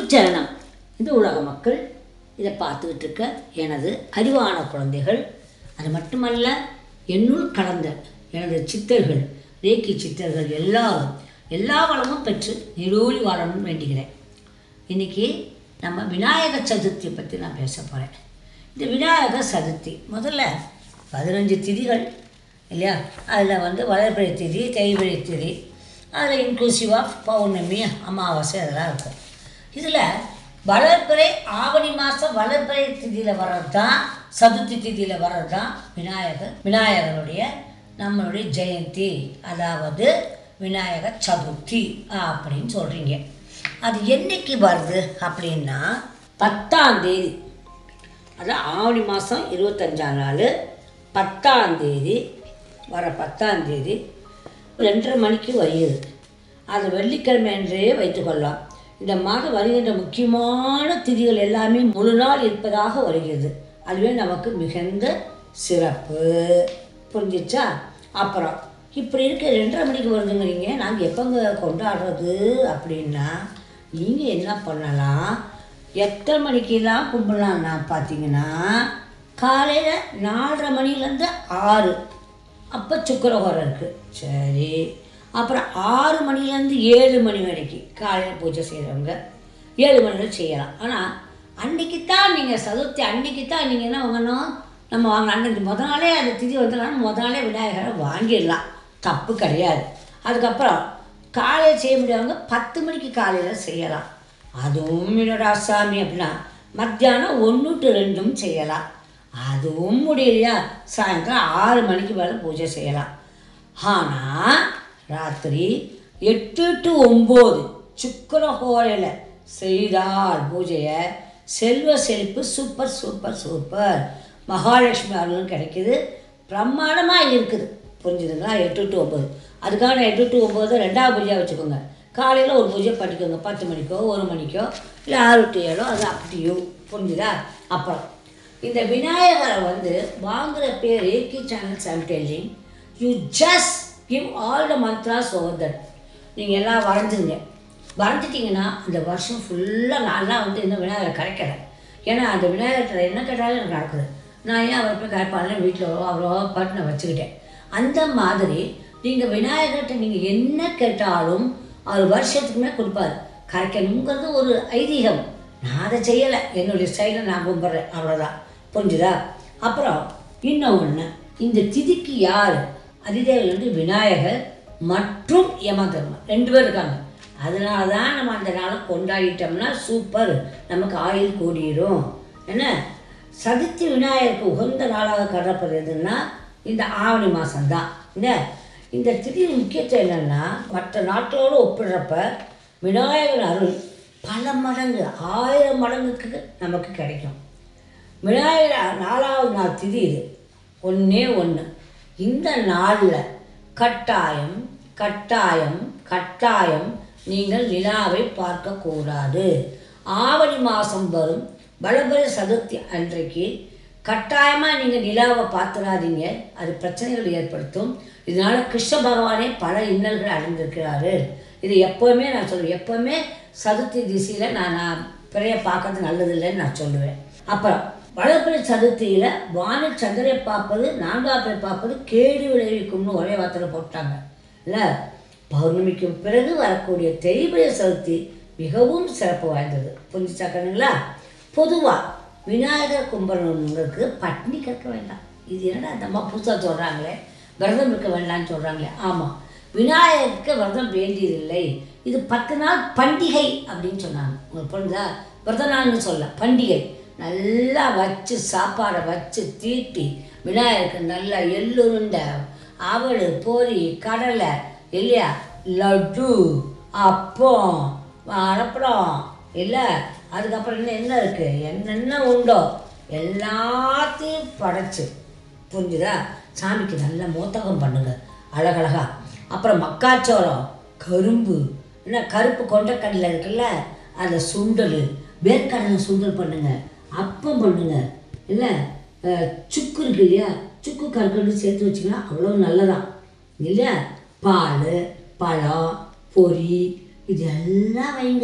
குருச்சரணம் இந்த உலக மக்கள் இதை பார்த்துக்கிட்டு இருக்க எனது அறிவான குழந்தைகள் அது மட்டுமல்ல என்னுள் கலந்த எனது சித்தர்கள் ரேக்கி சித்தர்கள் எல்லாரும் எல்லா வளமும் பெற்று நிரூலி வாழணும்னு வேண்டிக்கிறேன் இன்றைக்கி நம்ம விநாயகர் சதுர்த்தி பற்றி நான் பேச போகிறேன் இந்த விநாயகர் சதுர்த்தி முதல்ல பதினஞ்சு திதிகள் இல்லையா அதில் வந்து வளர்பிறை திதி தேய்பிறை திதி அதில் இன்க்ளூசிவ் ஆஃப் பௌர்ணமி அமாவாசை அதெல்லாம் இருக்கும் இதில் வளர்பிறை ஆவணி மாதம் வளர்பிறை திதியில் வர்றது தான் சதுர்த்தி திதியில் வர்றது தான் விநாயகர் விநாயகருடைய நம்மளுடைய ஜெயந்தி அதாவது விநாயகர் சதுர்த்தி அப்படின்னு சொல்கிறீங்க அது என்னைக்கு வருது அப்படின்னா பத்தாம் தேதி அது ஆவணி மாதம் இருபத்தஞ்சாம் நாள் பத்தாம் தேதி வர பத்தாம் தேதி ரெண்டரை மணிக்கு வருகிறது அது வெள்ளிக்கிழமை என்றே வைத்துக்கொள்ளலாம் இந்த மாதம் வருகின்ற முக்கியமான திதிகள் எல்லாமே முழு நாள் இருப்பதாக வருகிறது அதுவே நமக்கு மிகுந்த சிறப்பு புரிஞ்சிச்சா அப்புறம் இப்படி இருக்க ரெண்டரை மணிக்கு வருதுங்கிறீங்க நாங்கள் எப்போங்க கொண்டாடுறது அப்படின்னா நீங்கள் என்ன பண்ணலாம் எத்தனை மணிக்கெல்லாம் கும்பிடலாம்னா பார்த்தீங்கன்னா காலையில் நாலரை மணிலேருந்து ஆறு அப்போ சுக்கரஹோரம் இருக்குது சரி அப்புறம் ஆறு மணிலேருந்து ஏழு மணி வரைக்கும் காலையில் பூஜை செய்கிறவங்க ஏழு மணியில் செய்யலாம் ஆனால் அன்னைக்கு தான் நீங்கள் சதுர்த்தி அன்னைக்கு தான் நீங்கள் என்ன வாங்கணும் நம்ம வாங்க அன்னைக்கு முத நாளே அந்த திதி வந்துடலாம் முத நாளே விநாயகரை வாங்கிடலாம் தப்பு கிடையாது அதுக்கப்புறம் காலையில் செய்ய முடியாதவங்க பத்து மணிக்கு காலையில் செய்யலாம் அதுவும் என்னோட சாமி அப்படின்னா மத்தியானம் ஒன்று டு ரெண்டும் செய்யலாம் அதுவும் முடியலையா சாயந்தரம் ஆறு மணிக்கு மேலே பூஜை செய்யலாம் ஆனால் ராத்திரி எட்டு டு ஒம்பது சுக்கரஹோரையில் செய்தால் பூஜையை செல்வ செழிப்பு சூப்பர் சூப்பர் சூப்பர் மகாலட்சுமி அருளும் கிடைக்குது பிரமாணமாக இருக்குது புரிஞ்சுதுங்களா எட்டு டு ஒம்பது அதுக்கான எட்டு டு ஒம்பது ரெண்டாவது பூஜையாக வச்சுக்கோங்க காலையில் ஒரு பூஜை பண்ணிக்கோங்க பத்து மணிக்கோ ஒரு மணிக்கோ இல்லை ஆறு டு ஏழோ அது அப்படியோ புரிஞ்சுதா அப்புறம் இந்த விநாயகரை வந்து வாங்குகிற பேர் ஏகி channel Sam telling you just give all the mantras over that நீங்கள் எல்லாம் வரைஞ்சுங்க வரைஞ்சிட்டிங்கன்னா அந்த வருஷம் ஃபுல்லாக நான்லாம் வந்து இன்னும் விநாயகரை கரைக்கிறேன் ஏன்னா அந்த விநாயகர்கிட்ட என்ன கேட்டாலும் எனக்கு நடக்குது நான் ஏன் அவரை போய் கரைப்பாங்க வீட்டில் அவ்வளோ பாட்டு நான் வச்சுக்கிட்டேன் அந்த மாதிரி நீங்கள் விநாயகர்கிட்ட நீங்கள் என்ன கேட்டாலும் அவர் வருஷத்துக்குமே கொடுப்பாரு கரைக்கணுங்கிறது ஒரு ஐதீகம் நான் அதை செய்யலை என்னுடைய ஸ்டைலில் நான் கும்பிட்றேன் அவ்வளோதான் புரிஞ்சுதா அப்புறம் இன்னொன்று இந்த திதிக்கு யார் அதிதேவன் வந்து விநாயகர் மற்றும் யமதர்மன் ரெண்டு பேர் இருக்காங்க அதனால தான் நம்ம அந்த நாளை கொண்டாடிட்டோம்னா சூப்பர் நமக்கு ஆயுள் கூடிரும் என்ன சதுர்த்தி விநாயகருக்கு உகந்த நாளாக கருதப்படுறதுன்னா இந்த ஆவணி மாதம்தான் என்ன இந்த திதியின் முக்கியத்துவம் என்னென்னா மற்ற நாட்களோடு ஒப்பிடுறப்ப விநாயகர் அருள் பல மடங்கு ஆயிரம் மடங்குக்கு நமக்கு கிடைக்கும் விநாயகர் நாலாவது நாள் திதி இது ஒன்றே ஒன்று இந்த நாளில் கட்டாயம் கட்டாயம் கட்டாயம் நீங்கள் நிலாவை பார்க்கக்கூடாது ஆவணி மாதம் வரும் வளபர சதுர்த்தி அன்றைக்கு கட்டாயமாக நீங்கள் நிலாவை பார்த்துடாதீங்க அது பிரச்சனைகள் ஏற்படுத்தும் இதனால் கிருஷ்ண பகவானே பல இன்னல்கள் அடைந்திருக்கிறாரு இது எப்போவுமே நான் சொல்லுவேன் எப்போவுமே சதுர்த்தி திசையில் நான் நான் பிறைய பார்க்கறது நல்லதில்லைன்னு நான் சொல்லுவேன் அப்புறம் வளர்பிறை சதுர்த்தியில் வானில் சந்திரை பார்ப்பது நான்காம் பிறை பார்ப்பது கேடு விளைவிக்கும்னு ஒரே வார்த்தையில் போட்டாங்க இல்லை பௌர்ணமிக்கு பிறகு வரக்கூடிய தேய்பிரை சதுர்த்தி மிகவும் சிறப்பு வாய்ந்தது புரிஞ்சுச்சா கண்ணுங்களா பொதுவாக விநாயகர் கும்பிடணுங்களுக்கு பட்னி கற்க வேண்டாம் இது என்னடா அந்த அம்மா புதுசாக சொல்கிறாங்களே விரதம் இருக்க வேண்டாம்னு சொல்கிறாங்களே ஆமாம் விநாயகருக்கு விரதம் வேண்டியதில்லை இது பத்து நாள் பண்டிகை அப்படின்னு சொன்னாங்க உங்களுக்கு புரிஞ்சா விரத நாள்னு சொல்ல பண்டிகை நல்லா வச்சு சாப்பாடை வச்சு தீட்டி விநாயகருக்கு நல்லா எள்ளுருண்டை அவல் பொரி கடலை இல்லையா லட்டு அப்பம் அப்புறம் இல்லை அதுக்கப்புறம் இன்னும் என்ன இருக்குது என்னென்ன உண்டோ எல்லாத்தையும் படைச்சு புரிஞ்சுதா சாமிக்கு நல்ல மோத்தகம் பண்ணுங்க அழகழகா அப்புறம் மக்காச்சோளம் கரும்பு என்ன கருப்பு கொண்டக்கடலை இருக்குல்ல அந்த சுண்டல் வேர்க்கடலை சுண்டல் பண்ணுங்க அப்பம் பண்ணுங்க இல்லை அஹ், சுக்கு இருக்கு இல்லையா சுக்கு கற்கண்டு சேர்த்து வச்சிங்கன்னா அவ்வளோ நல்லதான் இல்லையா பால் பழம் பொரி இது எல்லாம் வைங்க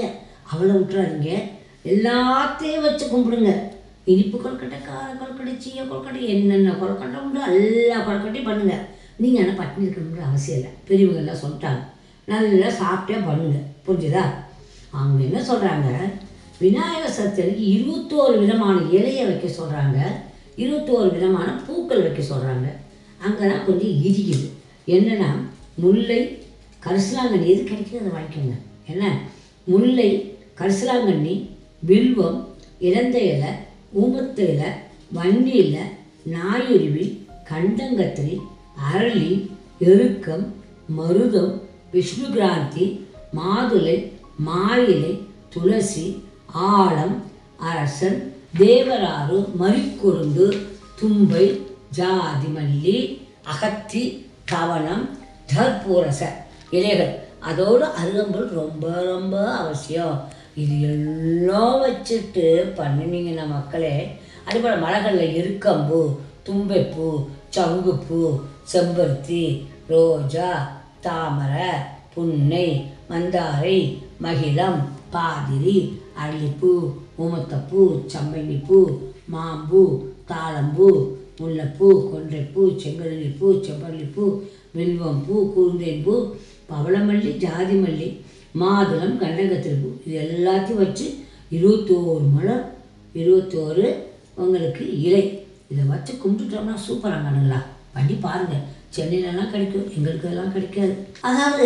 அவளை விட்டுறாதீங்க எல்லாத்தையும் வச்சு கும்பிடுங்க இனிப்பு கொழுக்கட்டை கார கொழுக்கட்டை சீய கொழுக்கட்டை என்னென்ன கொழுக்கட்டை உண்டு எல்லா கொழுக்கட்டையும் பண்ணுங்க நீங்கள் ஆனால் பட்டினி இருக்கணுன்ற அவசியம் இல்லை பெரியவங்க எல்லாம் சொல்லிட்டாங்க நல்லா சாப்பிட்டே பண்ணுங்க புரிஞ்சுதா அவங்க என்ன சொல்கிறாங்க விநாயகர் சதுர்த்திக்கு இருபத்தோரு விதமான இலையை வைக்க சொல்கிறாங்க இருபத்தோரு விதமான பூக்கள் வைக்க சொல்கிறாங்க அங்கே தான் கொஞ்சம் இடிக்குது என்னென்னா முல்லை கரிசலாங்கண்ணி எது கிடைக்குது அதை வாங்கிக்கோங்க என்ன முல்லை கரிசலாங்கண்ணி வில்வம் இறந்த இலை ஊமத்து இலை வன்னி இலை நாயுருவி கண்டங்கத்திரி அரளி எருக்கம் மருதம் விஷ்ணு கிராந்தி மாதுளை மாயிலை துளசி ஆலம் அரசன் தேவராறு மறிக்குறுந்து தும்பை ஜாதி மல்லி அகத்தி கவனம் தற்பூரச இலைகள் அதோடு அருகம்புல் ரொம்ப ரொம்ப அவசியம் இது எல்லாம் வச்சுட்டு பண்ணினீங்கன்னா மக்களே அதுபோல் மலைகளில் எருக்கம்பூ தும்பைப்பூ சங்குப்பூ செம்பருத்தி ரோஜா தாமரை புன்னை மந்தாரை மகிழம் பாதிரி அரளிப்பூ ஊமத்தப்பூ சம்பங்கிப்பூ மாம்பூ தாளம்பூ முல்லைப்பூ கொன்றைப்பூ செங்கடலிப்பூ செம்பரளிப்பூ வில்வம்பூ குருந்தைப்பூ பவளமல்லி ஜாதி மல்லி மாதுளம் கண்டகத்திரிப்பூ இது எல்லாத்தையும் வச்சு இருபத்தோரு மலர் இருபத்தோரு உங்களுக்கு இலை இதை வச்சு கும்பிட்டுட்டோம்னா சூப்பராக கணுங்களா பண்ணி பாருங்கள் சென்னையிலலாம் கிடைக்கும் எங்களுக்கு எல்லாம் கிடைக்காது அதாவது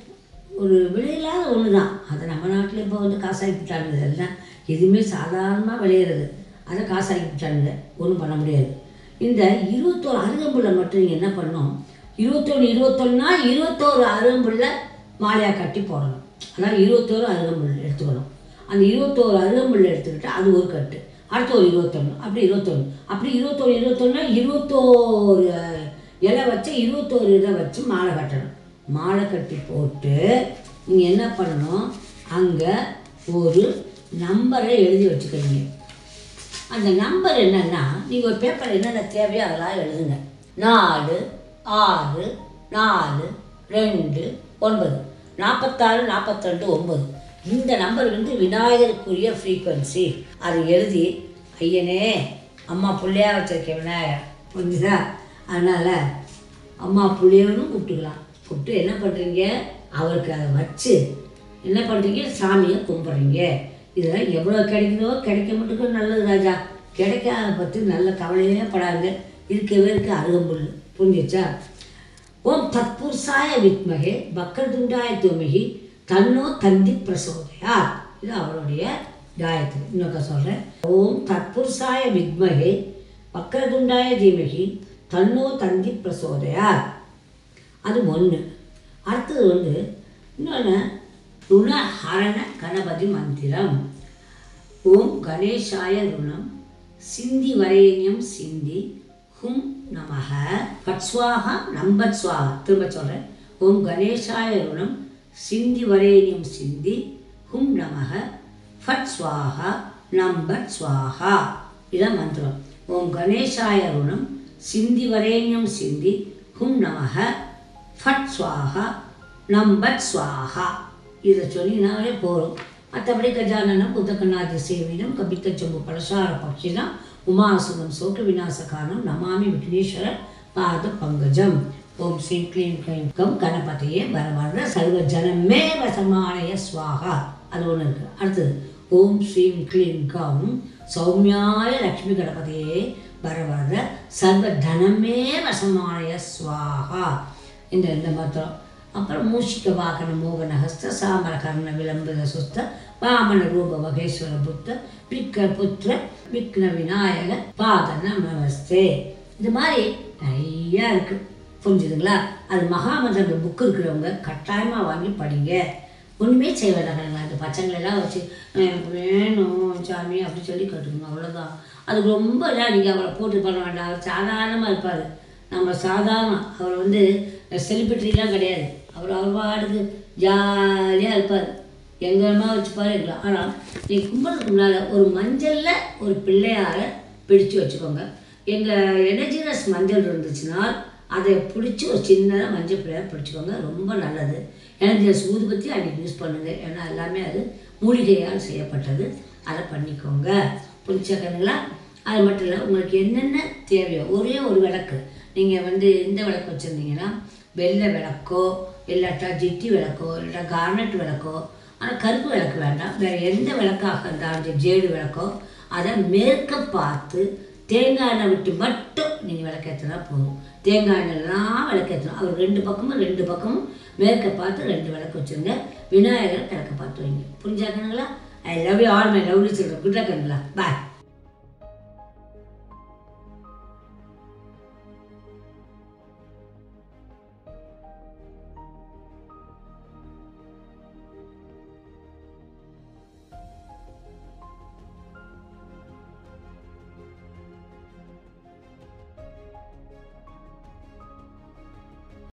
ஒரு விலையில்லாத ஒன்று தான் அதை நம்ம நாட்டில் இப்போ வந்து காசாக்கிட்டாங்க இதெல்லாம் எதுவுமே சாதாரணமாக விளையிறது அதை காசாக்கிட்டானுங்க ஒன்றும் பண்ண முடியாது இந்த இருபத்தோரு அருகம்புல்லை மட்டும் நீங்கள் என்ன பண்ணணும் இருபத்தொன்று இருபத்தொன்னா இருபத்தோரு அருகம்புல்லை மாலையாக கட்டி போடணும் அதான் இருபத்தோரு அருகம்புல் எடுத்துக்கணும் அந்த இருபத்தோரு அருகம்புல் எடுத்துக்கிட்டு அது ஒரு கட்டு அடுத்து ஒரு இருபத்தொன்று அப்படி இருபத்தொன்று அப்படி இருபத்தோரு இருபத்தொன்னா இருபத்தோரு இலை வச்சு இருபத்தோரு இதை வச்சு மாலை கட்டணும் மாலை கட்டி போட்டு நீங்கள் என்ன பண்ணணும் அங்கே ஒரு நம்பரை எழுதி வச்சுக்கிறீங்க அந்த நம்பர் என்னன்னா நீங்கள் ஒரு பேப்பர் என்னென்ன தேவையோ அதெல்லாம் எழுதுங்க நாலு ஆறு நாலு ரெண்டு ஒன்பது நாற்பத்தாறு நாற்பத்திரெண்டு ஒம்பது இந்த நம்பர் வந்து விநாயகருக்குரிய ஃப்ரீக்வன்சி அதை எழுதி ஐயனே அம்மா பிள்ளையா வச்சிருக்கேன் விநாயகர் புரிஞ்சுதா அதனால் அம்மா புள்ளியவனும் கூப்பிட்டுக்கலாம் கூப்பிட்டு என்ன பண்ணுறீங்க அவருக்கு அதை வச்சு என்ன பண்ணுறீங்க சாமியை கும்பிட்றீங்க இதெல்லாம் எவ்வளோ கிடைக்குதோ கிடைக்க மட்டுக்கும் நல்லது ராஜா கிடைக்காத பற்றி நல்ல கவலையே படாங்க இருக்கவே இருக்க அருகம்புல் புரிஞ்சிச்சா ஓம் தத்புருஷாய வித்மகே பக்கரதுண்டாய துமகி தன்னோ தந்தி பிரசோதயா இது அவருடைய காயத்ரி இன்னொக்க சொல்கிறேன் ஓம் தத்புருஷாய வித்மகே வக்கரதுண்டாய தீமகி தன்னோ தந்தி பிரசோதயா அது ஒன்று அடுத்தது வந்து இன்னொன்று ருணஹரண கணபதி மந்திரம் ஓம் கணேஷாய ருணம் சிந்தி வரேண்யம் சிந்தி ஹும் நமக பட்ஸ்வாகா நம்பத் ஸ்வாகா திரும்ப சொல்கிறேன் ஓம் கணேஷாய ருணம் சிந்தி வரேண்யம் சிந்தி ஹும் நமக ஃபட் ஸ்வாகா நம்பத் ஸ்வாகா இதான் மந்திரம் ஓம் கணேஷாய ருணம் சிந்தி வரேண்யம் சிந்தி ஹும் நமக ஃபட் ஸ்வாகா நம்பத் ஸ்வாகா இதை சொன்னீங்கன்னாலே போதும் மற்றபடி கஜானனம் புத்தகநாதி சேவினம் கபித்த செம்பு பலசார பக்ஷினம் உமாசுகம் சோக விநாசகானம் நமாமி விக்னேஸ்வர பாத பங்கஜம் ஓம் ஸ்ரீ க்ளீம் க்ளீம் கம் கணபதியே வரவர சர்வ ஜனமே வசமானய ஸ்வாகா அது ஒன்று இருக்கு அடுத்தது ஓம் ஸ்ரீம் க்ளீம் கம் சௌமியாய லக்ஷ்மி கணபதியே வரவர சர்வ தனமே வசமானய ஸ்வாகா இந்த இந்த மந்திரம் அப்புறம் மூஷிக வாகன மோகன ஹஸ்த சாமர கர்ண விளம்பித சுஸ்த வாமன ரூப வகேஸ்வர புத்த விக்க புத்திர விக்ன விநாயக பாதன நமஸ்தே இது மாதிரி நிறையா இருக்கு புரிஞ்சுதுங்களா அது மகாமந்திர புக்கு இருக்கிறவங்க கட்டாயமாக வாங்கி படிங்க ஒன்றுமே செய்ய வேண்டாம் அந்த பச்சைங்களெல்லாம் வச்சு எனக்கு வேணும் சாமி அப்படி சொல்லி கட்டுக்கணும் அவ்வளோதான் அதுக்கு ரொம்ப இதாக நீங்கள் அவரை போட்டு பண்ண வேண்டாம் அவர் சாதாரணமாக இருப்பார் நம்ம சாதாரணம் அவர் வந்து செலிபிரிட்டிலாம் கிடையாது அவர் அவர் பாட்டுக்கு ஜாலியாக இருப்பார் எங்கேயுமா வச்சுப்பாரு இருக்கலாம் ஆனால் நீ கும்பிட்றதுக்கு முன்னால் ஒரு மஞ்சளில் ஒரு பிள்ளையாரை பிடிச்சு வச்சுக்கோங்க எங்கள் எனர்ஜினஸ் மஞ்சள் இருந்துச்சுன்னா அதை பிடிச்சி ஒரு சின்னதாக மஞ்சள் பிள்ளையாக பிடிச்சிக்கோங்க ரொம்ப நல்லது எனக்கு ஊதுபத்தி அன்றைக்கி யூஸ் பண்ணுங்கள் ஏன்னா எல்லாமே அது மூலிகையால் செய்யப்பட்டது அதை பண்ணிக்கோங்க புரிச்சக்கணுங்களா அது மட்டும் இல்லை உங்களுக்கு என்னென்ன தேவையோ ஒரே ஒரு விளக்கு நீங்கள் வந்து இந்த விளக்கு வச்சுருந்தீங்கன்னா வெள்ளை விளக்கோ இல்லாட்டா ஜிட்டி விளக்கோ இல்லாட்டா கார்னட் விளக்கோ ஆனால் கருப்பு விளக்கு வேண்டாம் வேறு எந்த விளக்காக இருந்தாலும் சரி, ஜேடு விளக்கோ அதை மேற்க பார்த்து தேங்காய் எண்ணெய் விட்டு மட்டும் நீங்கள் விளக்கேற்றினா போதும் தேங்காய் எண்ணெய்லாம் விளக்கேற்றணும் அவர் ரெண்டு பக்கமும் ரெண்டு பக்கமும் மேற்க பார்த்து ரெண்டு விளக்கு வச்சுருங்க விநாயகர் கிழக்க பார்த்து வைங்க புரிஞ்சாக்கணுங்களா I love you all my lovely children good லக்கனுங்களா பாய்